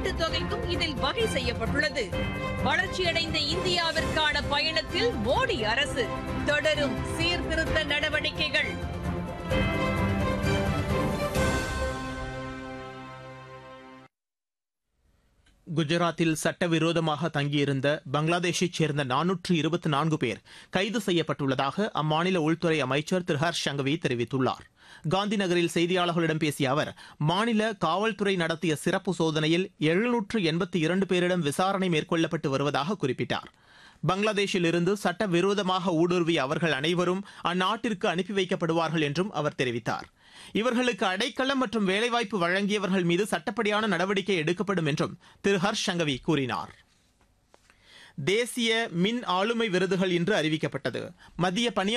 இழப்பீட்டுத் தொகைக்கும் இதில் வகை செய்யப்பட்டுள்ளது வளர்ச்சியடைந்த இந்தியாவிற்கான பயணத்தில் மோடி அரசு தொடரும் சீர்திருத்த நடவடிக்கைகள் குஜராத்தில் சட்டவிரோதமாக தங்கியிருந்த பங்களாதேஷைச் சேர்ந்த நானூற்று இருபத்தி நான்கு பேர் கைது செய்யப்பட்டுள்ளதாக அம்மாநில உள்துறை அமைச்சர் திரு ஹர்ஷ் சங்கவி தெரிவித்துள்ளார் காந்தி நகரில் செய்தியாளர்களிடம் பேசிய அவர் மாநில காவல்துறை நடத்திய சிறப்பு சோதனையில் எழுநூற்று எண்பத்தி இரண்டு பேரிடம் விசாரணை மேற்கொள்ளப்பட்டு வருவதாக குறிப்பிட்டார் பங்களாதேஷில் இருந்து சட்டவிரோதமாக ஊடுருவிய அவர்கள் அனைவரும் அந்நாட்டிற்கு அனுப்பி வைக்கப்படுவார்கள் என்றும் அவர் தெரிவித்தார் இவர்களுக்கு அடைக்கலம் மற்றும் வேலைவாய்ப்பு வழங்கியவர்கள் மீது சட்டப்படியான நடவடிக்கை எடுக்கப்படும் என்றும் திரு ஹர்ஷ் சங்கவி கூறினார் தேசிய மின் ஆளுமை விருதுகள் இன்று அறிவிக்கப்பட்டது மத்திய பணியாளர்